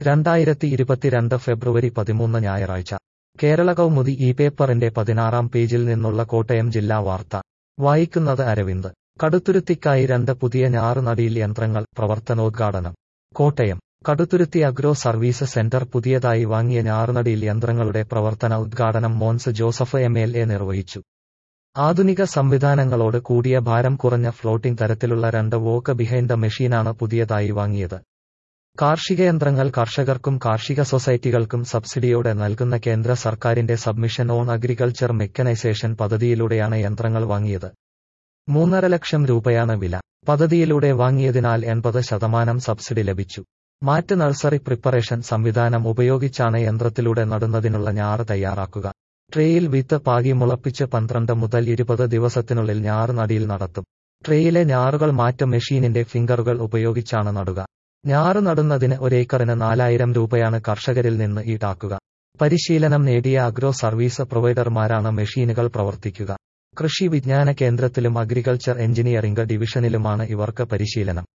രണ്ടായിരത്തി ഇരുപത്തിരണ്ട് ഫെബ്രുവരി പതിമൂന്ന് ഞായറാഴ്ച കേരള കൗമുദി ഈ പേപ്പറിന്റെ പതിനാറാം പേജിൽ നിന്നുള്ള കോട്ടയം ജില്ലാ വാർത്ത വായിക്കുന്നത് അരവിന്ദ് കടുത്തുരുത്തിക്കായി രണ്ട് പുതിയ ഞാറുനടിയിൽ യന്ത്രങ്ങൾ പ്രവർത്തനോദ്ഘാടനം Kottayam Kaduthuruthy agro service centre പുതിയതായി വാങ്ങിയ ഞാറുനടിയിൽ യന്ത്രങ്ങളുടെ പ്രവർത്തന ഉദ്ഘാടനം Mons Joseph M L A നിർവഹിച്ചു ആധുനിക സംവിധാനങ്ങളോട് കൂടിയ ഭാരം കുറഞ്ഞ ഫ്ലോട്ടിംഗ് തരത്തിലുള്ള രണ്ട് വോക്ക് ബിഹൈൻഡ് ദ മെഷീനാണ് പുതിയതായി വാങ്ങിയത് കാർഷിക യന്ത്രങ്ങൾ കർഷകർക്കും കാർഷിക സൊസൈറ്റികൾക്കും സബ്സിഡിയോടെ നൽകുന്ന കേന്ദ്ര സർക്കാരിന്റെ സബ്മിഷൻ ഓൺ അഗ്രികൾച്ചർ മെക്കനൈസേഷൻ പദ്ധതിയിലൂടെയാണ് യന്ത്രങ്ങൾ വാങ്ങിയത് മൂന്നര ലക്ഷം രൂപയാണ് വില പദ്ധതിയിലൂടെ വാങ്ങിയതിനാൽ എൺപത് ശതമാനം സബ്സിഡി ലഭിച്ചു മാറ്റ് നഴ്സറി പ്രിപ്പറേഷൻ സംവിധാനം ഉപയോഗിച്ചാണ് യന്ത്രത്തിലൂടെ നടുന്നതിനുള്ള ഞാറ് തയ്യാറാക്കുക ട്രേയിൽ വിത്ത് പാകി മുളപ്പിച്ച് പന്ത്രണ്ട് മുതൽ ഇരുപത് ദിവസത്തിനുള്ളിൽ ഞാറ് നടിയിൽ നടത്തും ട്രേയിലെ ഞാറുകൾ മാറ്റ് മെഷീനിന്റെ ഫിംഗറുകൾ ഉപയോഗിച്ചാണ് നടുക ഞാറ് നടുന്നതിന് ഒരേക്കറിന് നാലായിരം രൂപയാണ് കർഷകരിൽ നിന്ന് ഈടാക്കുക പരിശീലനം നേടിയ അഗ്രോ സർവീസ് പ്രൊവൈഡർമാരാണ് മെഷീനുകൾ പ്രവർത്തിക്കുക കൃഷി വിജ്ഞാന കേന്ദ്രത്തിലും അഗ്രികൾച്ചർ എഞ്ചിനീയറിംഗ് ഡിവിഷനിലുമാണ് ഇവർക്ക് പരിശീലനം